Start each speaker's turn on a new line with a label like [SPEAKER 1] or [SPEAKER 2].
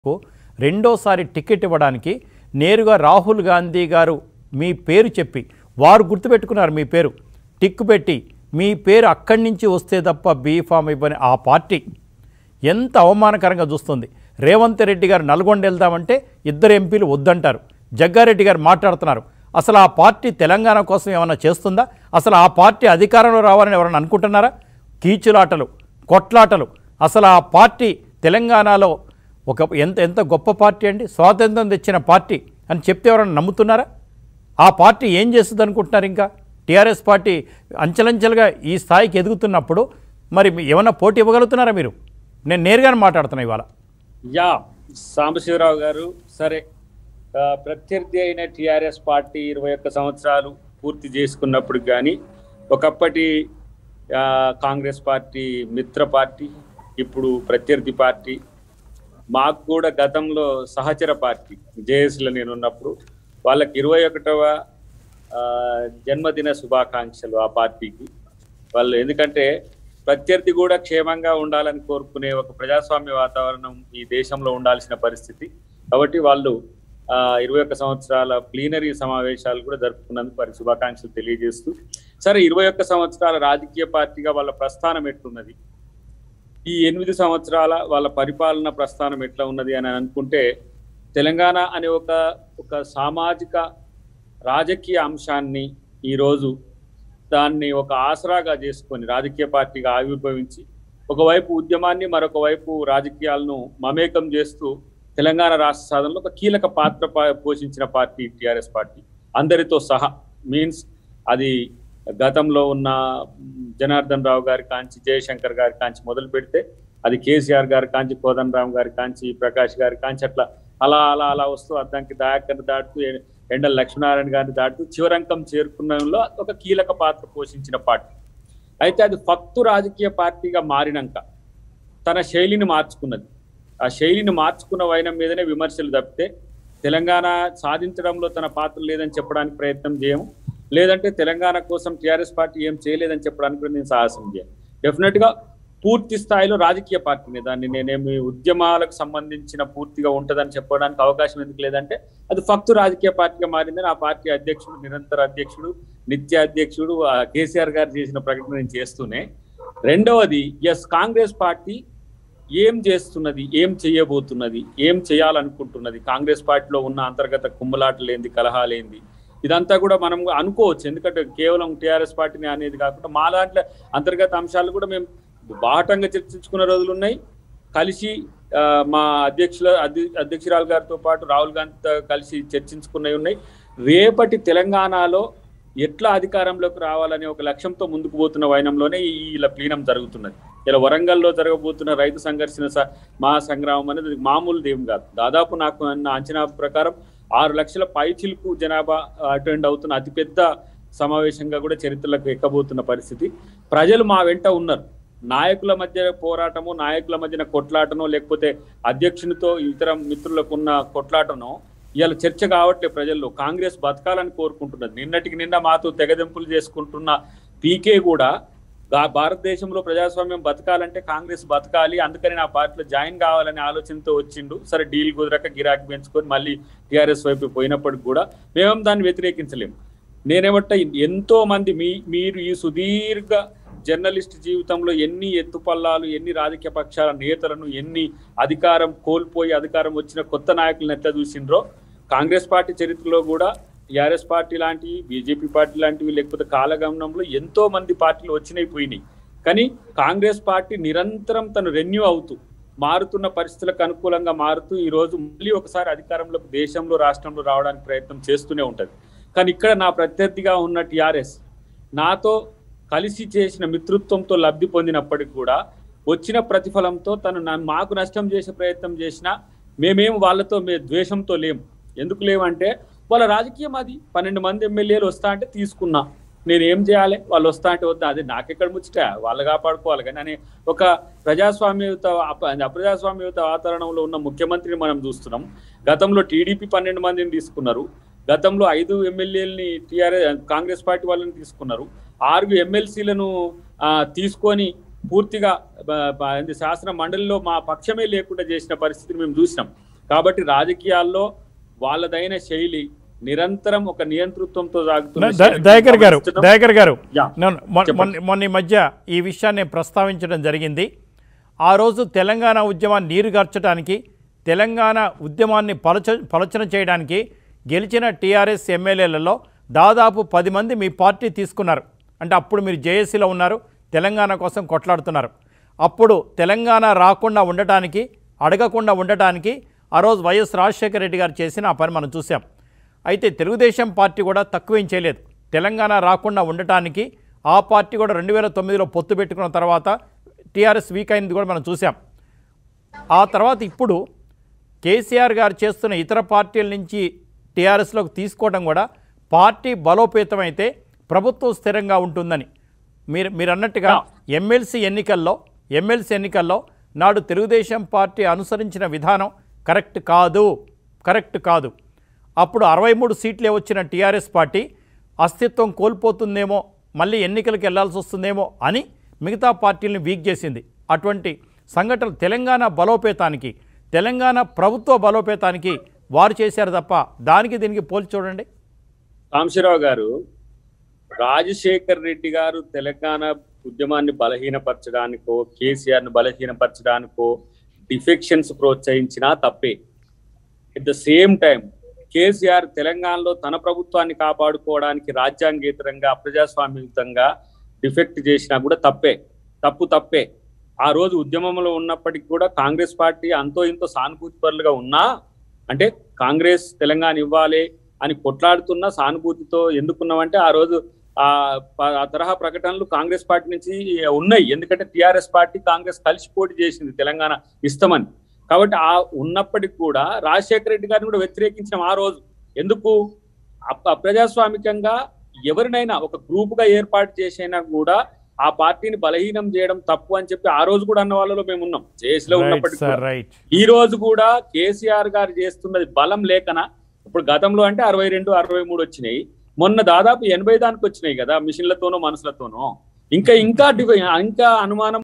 [SPEAKER 1] కు రెండోసారి టికెట్ ఇవ్వడానికి నేరుగా రాహుల్ గాంధీ గారు మీ పేరు చెప్పి వారు గుర్తుపెట్టుకున్నారు మీ పేరు టిక్ పెట్టి మీ పేరు అక్కడి నుంచి వస్తే తప్ప బీఫామ్ ఇవ్వని ఆ పార్టీ ఎంత అవమానకరంగా చూస్తుంది రేవంత్ రెడ్డి గారు నల్గొండ వెళ్దామంటే ఇద్దరు ఎంపీలు వద్దంటారు జగ్గారెడ్డి గారు మాట్లాడుతున్నారు అసలు ఆ పార్టీ తెలంగాణ కోసం ఏమైనా చేస్తుందా అసలు ఆ పార్టీ అధికారంలో రావాలని ఎవరైనా అనుకుంటున్నారా కీచులాటలు కొట్లాటలు అసలు ఆ పార్టీ తెలంగాణలో ఒక ఎంత ఎంత గొప్ప పార్టీ అండి స్వాతంత్రం తెచ్చిన పార్టీ అని చెప్తే ఎవరైనా నమ్ముతున్నారా ఆ పార్టీ ఏం చేస్తుంది అనుకుంటున్నారు ఇంకా టీఆర్ఎస్ పార్టీ అంచెలంచెలుగా ఈ స్థాయికి ఎదుగుతున్నప్పుడు మరి మీ- ఏమన్నా పోటీ ఇవ్వగలుగుతున్నారా మీరు నేను నేరుగానే మాట్లాడుతున్నా ఇవాళ
[SPEAKER 2] యా సాంబశివరావు గారు సరే ఆ, ప్రత్యర్థి అయిన టిఆర్ఎస్ పార్టీ ఇరవై ఒక్క సంవత్సరాలు పూర్తి చేసుకున్నప్పుడు కానీ ఒకప్పటి ఆ, కాంగ్రెస్ పార్టీ మిత్ర పార్టీ ఇప్పుడు ప్రత్యర్థి పార్టీ మాకు కూడా గతంలో సహచర పార్టీ జేఎస్లో నేను ఉన్నప్పుడు వాళ్ళకి ఇరవై ఒకటవ ఆ, జన్మదిన శుభాకాంక్షలు ఆ పార్టీకి వాళ్ళు ఎందుకంటే ప్రత్యర్థి కూడా క్షేమంగా ఉండాలని కోరుకునే ఒక ప్రజాస్వామ్య వాతావరణం ఈ దేశంలో ఉండాల్సిన పరిస్థితి కాబట్టి వాళ్ళు ఆ, ఇరవై ఒక్క సంవత్సరాల ప్లీనరీ సమావేశాలు కూడా జరుపుకున్నందుకు వారికి శుభాకాంక్షలు తెలియజేస్తూ సరే ఇరవై ఒక్క సంవత్సరాల రాజకీయ పార్టీగా వాళ్ళ ప్రస్థానం ఎట్లున్నది ఈ ఎనిమిది సంవత్సరాల వాళ్ళ పరిపాలన ప్రస్థానం ఎట్లా ఉన్నది అని అనుకుంటే తెలంగాణ అనే ఒక ఒక సామాజిక రాజకీయ అంశాన్ని ఈరోజు దాన్ని ఒక ఆసరాగా చేసుకొని రాజకీయ పార్టీగా ఆవిర్భవించి ఒకవైపు ఉద్యమాన్ని మరొక వైపు రాజకీయాలను మమేకం చేస్తూ తెలంగాణ రాష్ట్ర సాధనలో ఒక కీలక పాత్ర పా- పోషించిన పార్టీ టిఆర్ఎస్ పార్టీ అందరితో సహా మీన్స్ అది గతంలో ఉన్న మ్, జనార్దన్ రావు గారి కాంచి జయశంకర్ గారి కాంచి మొదలు పెడితే అది కేసీఆర్ గారి కాంచి కోదన్ రామ్ గారి కాంచి ప్రకాష్ గారి కాంచి అట్లా అలా అలా అలా వస్తూ అద్దంకి దయాకర్ దాటుతూ ఎ- ఎండల లక్ష్మీనారాయణ గారిని దాటుతూ చివరంకం చేరుకున్నలో ఒక కీలక పాత్ర పోషించిన పార్టీ అయితే అది ఫక్తు రాజకీయ పార్టీగా మారినాక తన శైలిని మార్చుకున్నది ఆ శైలిని మార్చుకున్న వైనం మీదనే విమర్శలు తప్పితే తెలంగాణ సాధించడంలో తన పాత్ర లేదని చెప్పడానికి ప్రయత్నం చేయము లేదంటే తెలంగాణ కోసం టీఆర్ఎస్ పార్టీ ఏం చేయలేదని చెప్పడానికి కూడా నేను సాహసం చేయను డెఫినెట్ గా పూర్తి స్థాయిలో రాజకీయ పార్టీని దాన్ని నేనేమి ఉద్యమాలకు సంబంధించిన పూర్తిగా ఉంటుందని చెప్పడానికి అవకాశం ఎందుకు లేదంటే అది ఫక్తు రాజకీయ పార్టీగా మారిందని ఆ పార్టీ అధ్యక్షుడు నిరంతర అధ్యక్షుడు నిత్య అధ్యక్షుడు ఆ కేసీఆర్ గారు చేసిన ప్రకటన నేను చేస్తూనే రెండవది ఎస్ కాంగ్రెస్ పార్టీ ఏం చేస్తున్నది ఏం చేయబోతున్నది ఏం చేయాలనుకుంటున్నది కాంగ్రెస్ పార్టీలో ఉన్న అంతర్గత కుమ్మలాటలేంది కలహాలేంది ఇదంతా కూడా మనం అనుకోవచ్చు ఎందుకంటే కేవలం టీఆర్ఎస్ పార్టీని అనేది కాకుండా మా దాంట్లో అంతర్గత అంశాలు కూడా మేము బాహటంగా చర్చించుకున్న రోజులు ఉన్నాయి కలిసి ఆ, మా అధ్యక్షుల అధ్య- అధ్యక్షురాలు గారితో పాటు రాహుల్ గాంధీతో కలిసి చర్చించుకున్నవి ఉన్నాయి రేపటి తెలంగాణలో ఎట్లా అధికారంలోకి రావాలనే ఒక లక్ష్యంతో ముందుకు పోతున్న వైనంలోనే ఈ ఇలా ప్లీనం జరుగుతున్నది ఇలా వరంగల్లో జరగబోతున్న రైతు సంఘర్షణ స- మా సంగ్రామం అనేది మామూలు దేం కాదు దాదాపు నాకు అన్న అంచనా ప్రకారం ఆరు లక్షల పైచిలుకు జనాభా అటెండ్ అవుతున్న అతిపెద్ద సమావేశంగా కూడా చరిత్రలకు ఎక్కబోతున్న పరిస్థితి ప్రజలు మా వెంట ఉన్నారు నాయకుల మధ్య పోరాటము నాయకుల మధ్యన కొట్లాటనో లేకపోతే అధ్యక్షునితో ఇతర మిత్రులకు ఉన్న కొట్లాటనో ఇవాళ చర్చ కావట్లేదు ప్రజల్లో కాంగ్రెస్ బతకాలని కోరుకుంటున్నది నిన్నటికి నిన్న మాతో తెగదెంపులు చేసుకుంటున్న పీకే కూడా గా- భారతదేశంలో ప్రజాస్వామ్యం బతకాలంటే కాంగ్రెస్ బతకాలి అందుకని నా పార్టీలో జాయిన్ కావాలనే ఆలోచనతో వచ్చిండు సరే డీల్ కుదరక గిరాకీ పెంచుకొని మళ్ళీ టీఆర్ఎస్ వైపు పోయినప్పటికి కూడా మేము దాన్ని వ్యతిరేకించలేము నేనేమంటే ఎంతో మంది మీ మీరు ఈ సుదీర్ఘ జర్నలిస్ట్ జీవితంలో ఎన్ని ఎత్తుపల్లాలు ఎన్ని రాజకీయ పక్షాల నేతలను ఎన్ని అధికారం కోల్పోయి అధికారం వచ్చిన కొత్త నాయకులను ఎట్లా చూసిండ్రో కాంగ్రెస్ పార్టీ చరిత్రలో కూడా టీఆర్ఎస్ పార్టీ లాంటివి బీజేపీ పార్టీ లాంటివి లేకపోతే కాలగమనంలో ఎంతో మంది పార్టీలు వచ్చినాయి పోయినాయి కానీ కాంగ్రెస్ పార్టీ నిరంతరం తను రెన్యూ అవుతూ మారుతున్న పరిస్థితులకు అనుకూలంగా మారుతూ ఈ రోజు మళ్ళీ ఒకసారి అధికారంలోకి దేశంలో రాష్ట్రంలో రావడానికి ప్రయత్నం చేస్తూనే ఉంటది కానీ ఇక్కడ నా ప్రత్యర్థిగా ఉన్న టిఆర్ఎస్ నాతో కలిసి చేసిన మిత్రుత్వంతో లబ్ధి పొందినప్పటికి కూడా వచ్చిన ప్రతిఫలంతో తను నా- మాకు నష్టం చేసే ప్రయత్నం చేసినా మేమేం వాళ్ళతో మే ద్వేషంతో లేము ఎందుకు లేవంటే వాళ్ళ రాజకీయం అది పన్నెండు మంది ఎమ్మెల్యేలు వస్తా అంటే తీసుకున్నా నేను ఏం చేయాలి వాళ్ళు వస్తా అంటే వద్దా అది నాకెక్కడ ముచ్చట వాళ్ళు కాపాడుకోవాలి కానీ అనే ఒక ప్రజాస్వామ్యయుత అప- అప్రజాస్వామ్యయుత వాతావరణంలో ఉన్న ముఖ్యమంత్రిని మనం చూస్తున్నాం గతంలో టీడీపీ పన్నెండు మందిని తీసుకున్నారు గతంలో ఐదు ఎమ్మెల్యేలని టీఆర్ఎస్ కాంగ్రెస్ పార్టీ వాళ్ళని తీసుకున్నారు ఆరు ఎమ్మెల్సీలను తీసుకొని పూర్తిగా బ- బ- ఏంది శాసన మండలిలో మా పక్షమే లేకుండా చేసిన పరిస్థితిని మేము చూసినాం కాబట్టి రాజకీయాల్లో వాళ్ళదైన శైలి నిరంతరం ఒక నియంతృత్వంతో సాగుతున్న
[SPEAKER 1] ద-
[SPEAKER 2] శైలిని
[SPEAKER 1] దయాకర్ గారు
[SPEAKER 2] గమనిస్తున్నాం.
[SPEAKER 1] దయాకర్ గారు
[SPEAKER 2] యా,
[SPEAKER 1] నన్ను మొ-
[SPEAKER 2] చెప్పండి.
[SPEAKER 1] మొన్న మొన్న ఈ మధ్య ఈ విషయాన్ని ప్రస్తావించడం జరిగింది ఆ రోజు తెలంగాణ ఉద్యమాన్ని నీరుగార్చడానికి తెలంగాణ ఉద్యమాన్ని పలచ పలచన చేయడానికి గెలిచిన టీఆర్ఎస్ ఎమ్మెల్యేలలో దాదాపు పది మంది మీ పార్టీ తీసుకున్నారు అంటే అప్పుడు మీరు జేఏసీలో ఉన్నారు తెలంగాణ కోసం కొట్లాడుతున్నారు అప్పుడు తెలంగాణ రాకుండా ఉండటానికి అడగకుండా ఉండటానికి ఆ రోజు వైఎస్ రాజశేఖర రెడ్డి గారు చేసిన ఆ పని మనం చూసాం అయితే తెలుగుదేశం పార్టీ కూడా తక్కువేం చేయలేదు తెలంగాణ రాకుండా ఉండటానికి ఆ పార్టీ కూడా రెండు వేల తొమ్మిదిలో పొత్తు పెట్టుకున్న తర్వాత టీఆర్ఎస్ వీక్ అయింది కూడా మనం చూసాం ఆ తర్వాత ఇప్పుడు కేసీఆర్ గారు చేస్తున్న ఇతర పార్టీల నుంచి టీఆర్ఎస్లోకి తీసుకోవడం కూడా పార్టీ బలోపేతమైతే ప్రభుత్వం స్థిరంగా ఉంటుందని మీరు మీరు అన్నట్టుగా ఎమ్మెల్సీ ఎన్నికల్లో ఎమ్మెల్సీ ఎన్నికల్లో నాడు తెలుగుదేశం పార్టీ అనుసరించిన విధానం కరెక్ట్ కాదు కరెక్ట్ కాదు అప్పుడు అరవై మూడు సీట్లే వచ్చిన టీఆర్ఎస్ పార్టీ అస్తిత్వం కోల్పోతుందేమో మళ్ళీ ఎన్నికలకు వెళ్లాల్సి వస్తుందేమో అని మిగతా పార్టీలను వీక్ చేసింది అటువంటి సంఘటనలు తెలంగాణ బలోపేతానికి తెలంగాణ ప్రభుత్వ బలోపేతానికి వారు చేశారు తప్ప దానికి దీనికి పోల్చి చూడండి
[SPEAKER 2] సాంశీరావు గారు రాజశేఖర్ రెడ్డి గారు తెలంగాణ ఉద్యమాన్ని బలహీనపరచడానికో కేసీఆర్ ను బలహీనపరచడానికో డిఫెక్షన్స్ ప్రోత్సహించినా తప్పే at the same time KCR తెలంగాణలో తన ప్రభుత్వాన్ని కాపాడుకోవడానికి రాజ్యాంగేతరంగా అప్రజాస్వామ్యయుతంగా డిఫెక్ట్ చేసినా కూడా తప్పే తప్పు తప్పే ఆ రోజు ఉద్యమంలో ఉన్నప్పటికీ కూడా కాంగ్రెస్ పార్టీ అంతో ఇంతో సానుభూతిపరులుగా ఉన్నా అంటే కాంగ్రెస్ తెలంగాణ ఇవ్వాలి అని కొట్లాడుతున్న సానుభూతితో ఎందుకున్నామంటే ఆ రోజు ఆ ప- ఆ తరహా ప్రకటనలు కాంగ్రెస్ పార్టీ నుంచి ఉన్నాయి ఎందుకంటే టిఆర్ఎస్ పార్టీ కాంగ్రెస్ కలిసి పోటీ చేసింది తెలంగాణ ఇస్తామని కాబట్టి ఆ ఉన్నప్పటికీ కూడా రాజశేఖర రెడ్డి గారిని కూడా వ్యతిరేకించాం ఆ రోజు ఎందుకు అప- అప్రజాస్వామికంగా ఎవరినైనా ఒక గ్రూప్ గా ఏర్పాటు చేసైనా కూడా ఆ పార్టీని బలహీనం చేయడం తప్పు అని చెప్పి ఆ రోజు కూడా అన్న వాళ్ళలో మేము ఉన్నాం జేఏసీలో
[SPEAKER 1] రైట్
[SPEAKER 2] ఉన్నప్పటికీ
[SPEAKER 1] సార్
[SPEAKER 2] కూడా.
[SPEAKER 1] రైట్
[SPEAKER 2] ఈ రోజు కూడా కేసీఆర్ గారు చేస్తున్నది బలం లేకనా ఇప్పుడు గతంలో అంటే అరవై రెండు అరవై మూడు వచ్చినాయి మొన్న దాదాపు ఎనభై దానికి వచ్చినాయి కదా మిషన్లతోనో మనుషులతోనో ఇంకా ఇంకా డిఫై ఇంకా అనుమానం